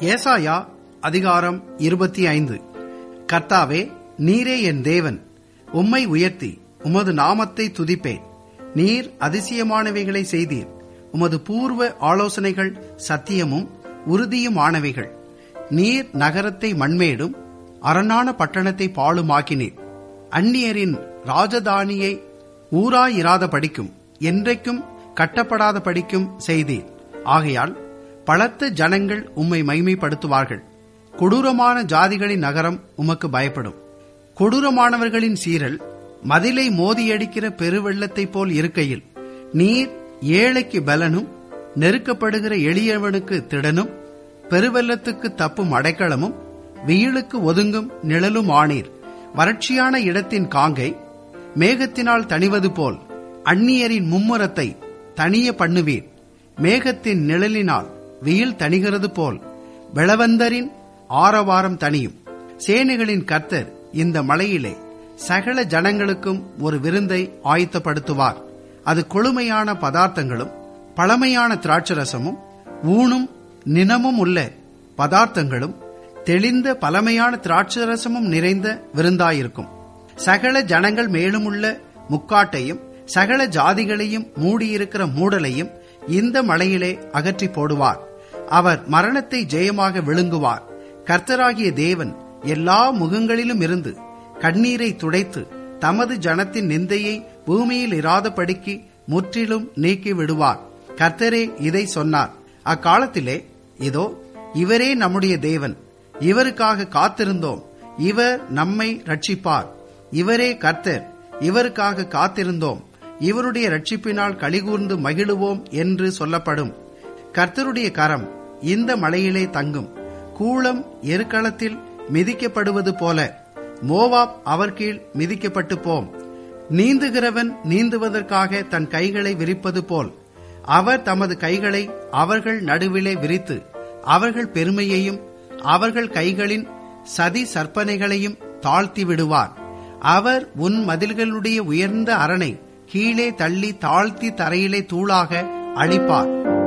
ஏசாயா அதிகாரம் இருபத்தி ஐந்து கர்த்தாவே நீரே என் தேவன் உம்மை உயர்த்தி உமது நாமத்தை துதிப்பேன் நீர் அதிசயமானவைகளை செய்தீர் உமது பூர்வ ஆலோசனைகள் சத்தியமும் உறுதியுமானவைகள் நீர் நகரத்தை மண்மேடும் அரணான பட்டணத்தை பாழுமாக்கினீர் அந்நியரின் ராஜதானியை ஊராயிராத படிக்கும் என்றைக்கும் கட்டப்படாத படிக்கும் செய்தீர் ஆகையால் பலத்த ஜனங்கள் உம்மை மைமைப்படுத்துவார்கள் கொடூரமான ஜாதிகளின் நகரம் உமக்கு பயப்படும் கொடூரமானவர்களின் சீரல் மதிலை மோதியடிக்கிற பெருவெள்ளத்தைப் போல் இருக்கையில் நீர் ஏழைக்கு பலனும் நெருக்கப்படுகிற எளியவனுக்கு திடனும் பெருவெள்ளத்துக்கு தப்பும் அடைக்கலமும் வெயிலுக்கு ஒதுங்கும் நிழலும் ஆனீர் வறட்சியான இடத்தின் காங்கை மேகத்தினால் தணிவது போல் அந்நியரின் மும்முரத்தை தனிய பண்ணுவீர் மேகத்தின் நிழலினால் வெயில் தணிகிறது போல் வெளவந்தரின் ஆரவாரம் தனியும் சேனைகளின் கர்த்தர் இந்த மலையிலே சகல ஜனங்களுக்கும் ஒரு விருந்தை ஆயத்தப்படுத்துவார் அது கொழுமையான பதார்த்தங்களும் பழமையான திராட்சரசமும் ஊனும் நினமும் உள்ள பதார்த்தங்களும் தெளிந்த பழமையான திராட்சரசமும் நிறைந்த விருந்தாயிருக்கும் சகல ஜனங்கள் மேலுமுள்ள முக்காட்டையும் சகல ஜாதிகளையும் மூடியிருக்கிற மூடலையும் இந்த மலையிலே அகற்றி போடுவார் அவர் மரணத்தை ஜெயமாக விழுங்குவார் கர்த்தராகிய தேவன் எல்லா முகங்களிலும் இருந்து கண்ணீரை துடைத்து தமது ஜனத்தின் நிந்தையை பூமியில் இராதபடிக்கு முற்றிலும் நீக்கி விடுவார் கர்த்தரே இதை சொன்னார் அக்காலத்திலே இதோ இவரே நம்முடைய தேவன் இவருக்காக காத்திருந்தோம் இவர் நம்மை ரட்சிப்பார் இவரே கர்த்தர் இவருக்காக காத்திருந்தோம் இவருடைய ரட்சிப்பினால் கலிகூர்ந்து மகிழுவோம் என்று சொல்லப்படும் கர்த்தருடைய கரம் இந்த மலையிலே தங்கும் கூளம் எருக்களத்தில் மிதிக்கப்படுவது போல மோவாப் அவர் கீழ் மிதிக்கப்பட்டு போம் நீந்துகிறவன் நீந்துவதற்காக தன் கைகளை விரிப்பது போல் அவர் தமது கைகளை அவர்கள் நடுவிலே விரித்து அவர்கள் பெருமையையும் அவர்கள் கைகளின் சதி சற்பனைகளையும் தாழ்த்தி விடுவார் அவர் உன் மதில்களுடைய உயர்ந்த அரணை கீழே தள்ளி தாழ்த்தி தரையிலே தூளாக அழிப்பார்